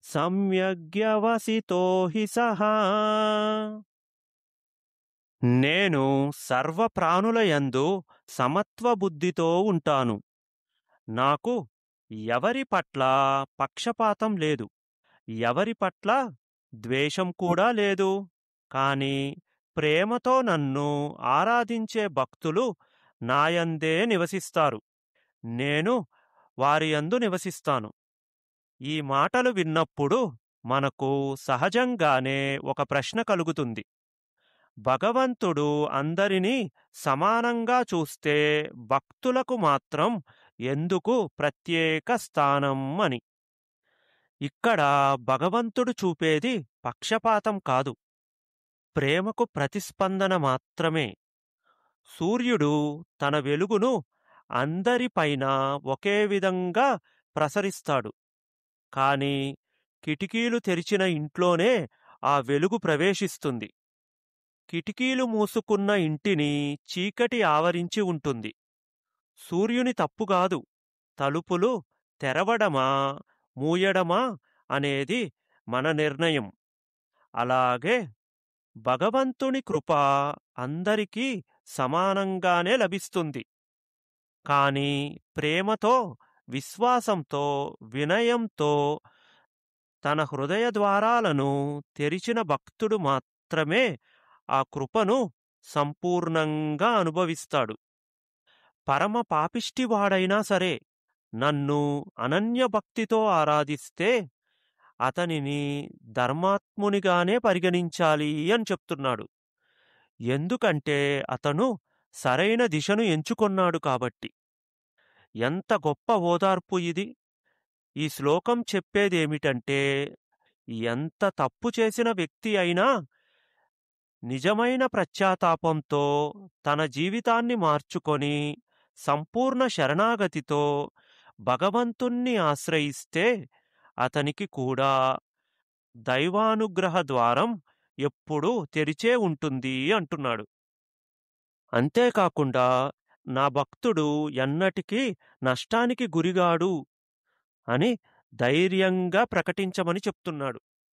సమ్యగ్యవసితో హి సహా నేను సర్వ ప్రాణులయందు సమత్వ బుద్ధితో ఉంటాను నాకు ఎవరి పట్ల పక్షపాతం లేదు ఎవరి పట్ల ద్వేషం కూడా లేదు కాని ప్రేమతో నన్ను ఆరాధించే భక్తులు నాయందే నివసిస్తారు నేను వారి యందు నివసిస్తాను ఈ మాటలు విన్నప్పుడు మనకు సహజంగానే ఒక ప్రశ్న కలుగుతుంది భగవంతుడు అందరినీ సమానంగా చూస్తే భక్తులకు మాత్రం ఎందుకు ప్రత్యేక స్థానం అని ఇక్కడ భగవంతుడు చూపేది పక్షపాతం కాదు ప్రేమకు ప్రతిస్పందన మాత్రమే సూర్యుడు తన వెలుగును అందరిపైన ఒకే విధంగా ప్రసరిస్తాడు కాని కిటికీలు తెరిచిన ఇంట్లోనే ఆ వెలుగు ప్రవేశిస్తుంది కిటికీలు మూసుకున్న ఇంటిని చీకటి ఆవరించి ఉంటుంది సూర్యుని తప్పుగాదు తలుపులు తెరవడమా మూయడమా అనేది మన నిర్ణయం అలాగే భగవంతుని కృప అందరికీ సమానంగానే లభిస్తుంది కాని ప్రేమతో విశ్వాసంతో వినయంతో తన హృదయ ద్వారాలను తెరిచిన భక్తుడు మాత్రమే ఆ కృపను సంపూర్ణంగా అనుభవిస్తాడు పరమ పాపిష్టివాడైనా సరే నన్ను అనన్య భక్తితో ఆరాధిస్తే అతనిని ధర్మాత్మునిగానే పరిగణించాలి అని చెప్తున్నాడు ఎందుకంటే అతను సరైన దిశను ఎంచుకొన్నాడు కాబట్టి ఎంత గొప్ప ఓదార్పు ఇది ఈ శ్లోకం చెప్పేదేమిటంటే ఎంత తప్పు చేసిన వ్యక్తి అయినా నిజమైన ప్రత్యాతాపంతో తన జీవితాన్ని మార్చుకొని సంపూర్ణ శరణాగతితో భగవంతుణ్ణి ఆశ్రయిస్తే అతనికి కూడా దైవానుగ్రహ ద్వారం ఎప్పుడూ తెరిచే ఉంటుంది అంటున్నాడు అంతేకాకుండా నా భక్తుడు ఎన్నటికీ నష్టానికి గురిగాడు అని ధైర్యంగా ప్రకటించమని చెప్తున్నాడు